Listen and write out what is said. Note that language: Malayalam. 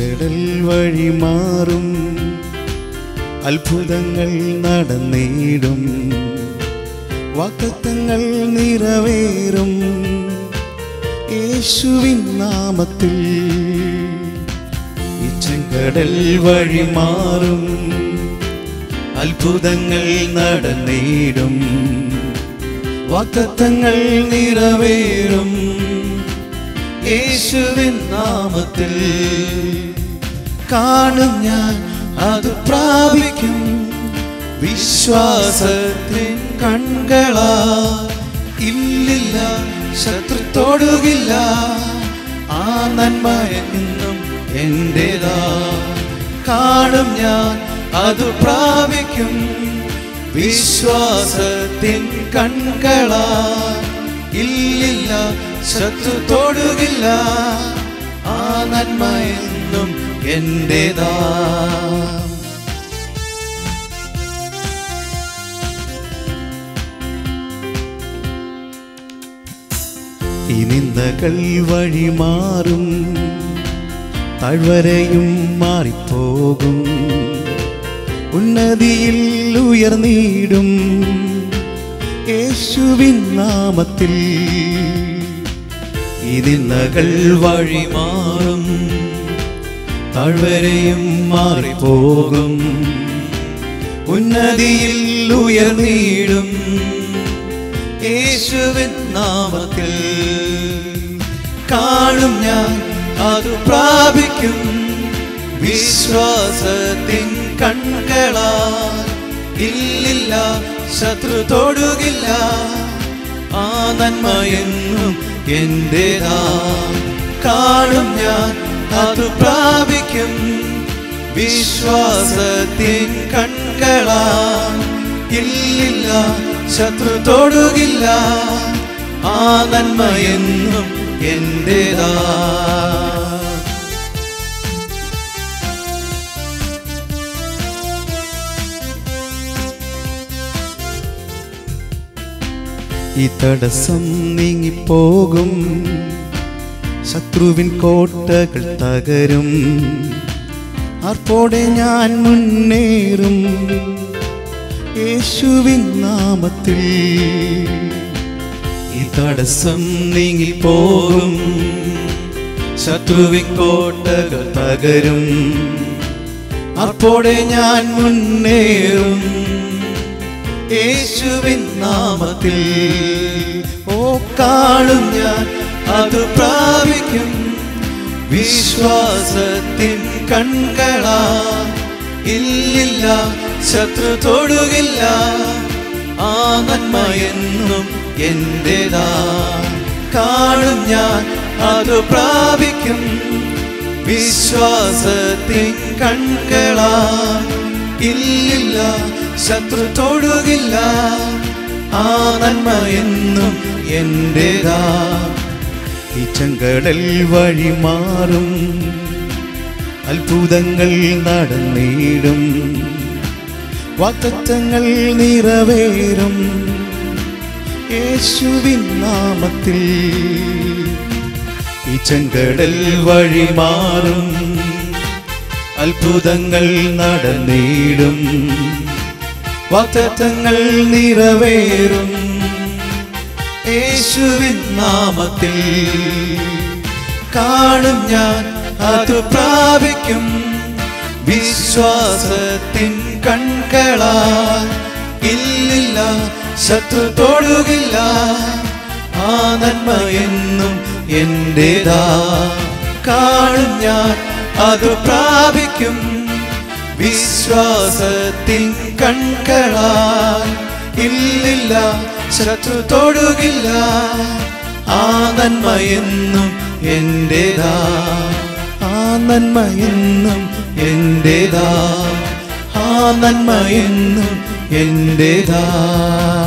ചെങ്കടൽ വഴി മാറും അത്ഭുതങ്ങൾ നടന്നിടും വാക്തത്വങ്ങൾ നിറവേറും യേശുവിൻ നാമത്തിൽ ഈ ചെങ്കടൽ വഴി മാറും അത്ഭുതങ്ങൾ നടന്നിടും വാക്തത്വങ്ങൾ നിറവേറും യേശുവിൻ നാമത്തിൽ കാണും ഞാൻ അത് പ്രാപിക്കും വിശ്വാസത്തിൻ കൺകളാ ഇല്ലില്ല ശത്രു തൊടുകില്ല ആ നന്മ എന്നും എന്റേതാ കാണും ഞാൻ അത് പ്രാപിക്കും വിശ്വാസത്തിൻ കൺകളാ ഇല്ലില്ല ശത്രു തൊടുകില്ല ആ നന്മ എന്നും എന്റേതാ ഈ നിന്ദകൾ വഴി മാറും താഴ്വരയും മാറിപ്പോകും ഉന്നതിയിൽ ഉയർന്നിടും യേശുവിൻ നാമത്തിൽ ഈ നിന്ദകൾ വഴി മാറും താഴ്വരയും മാറിപ്പോകും ഉന്നതിയിൽ ഉയർന്നിടും യേശുവിൻ നാമത്തിൽ കാണും ഞാൻ അത് പ്രാപിക്കും വിശ്വാസത്തിൻ കൺകളാ ഇല്ലില്ല ശത്രു തൊടുകില്ല ആ നന്മ എന്നും എന്റേതാ കാണും ഞാൻ അത് പ്രാപിക്കും വിശ്വാസത്തിൻ കൺകളാ ഇല്ലില്ല ശത്രു തൊടുകില്ല ആ നന്മ എന്നും എന്റേതാ ഈ തടസ്സം നീങ്ങിപ്പോകും ശത്രുവിൻ കോട്ടകൾ തകരും ആർപ്പോടെ ഞാൻ മുന്നേറും യേശുവിൻ നാമത്തിൽ ഈ തടസ്സം നീങ്ങിപ്പോകും ശത്രുവിൻ കോട്ടകൾ തകരും അപ്പോടെ ഞാൻ മുന്നേറും യേശുവിൻ നാമത്തിൽ ഓ കാണും ഞാൻ അത് പ്രാപിക്കും വിശ്വാസത്തിൻ കൺകളാ ഇല്ലില്ല ശത്രു തൊടുകില്ല ആ നന്മ എന്നും എന്റേതാ കാണും ഞാൻ അത് പ്രാപിക്കും വിശ്വാസത്തിൻ കൺകളാ ഇല്ലില്ല ശത്രു തൊടുകില്ല ആ നന്മ എന്നും എന്റേതാ ഈ ചെങ്കടൽ വഴി മാറും അത്ഭുതങ്ങൾ നടന്നിടും വാക്തത്വങ്ങൾ നിറവേറും യേശുവിൻ നാമത്തിൽ ഈ ചെങ്കടൽ വഴി മാറും അത്ഭുതങ്ങൾ നടന്നിടും വാക്തത്വങ്ങൾ നിറവേറും യേശുവിൻ നാമത്തിൽ കാണും ഞാൻ അത് പ്രാപിക്കും വിശ്വാസത്തിൻ കൺകളാ ഇല്ലില്ല ശത്രു തൊടുകില്ല ആ നന്മ എന്നും എന്റേതാ കാണും ഞാൻ അത് പ്രാപിക്കും വിശ്വാസത്തിൻ കൺകളാ ഇല്ലില്ല ശത്രു തൊടുകില്ല ആ നന്മ എന്നും എന്റേതാ ആ നന്മ എന്നും എന്റേതാ ആ നന്മ എന്നും എന്റേതാ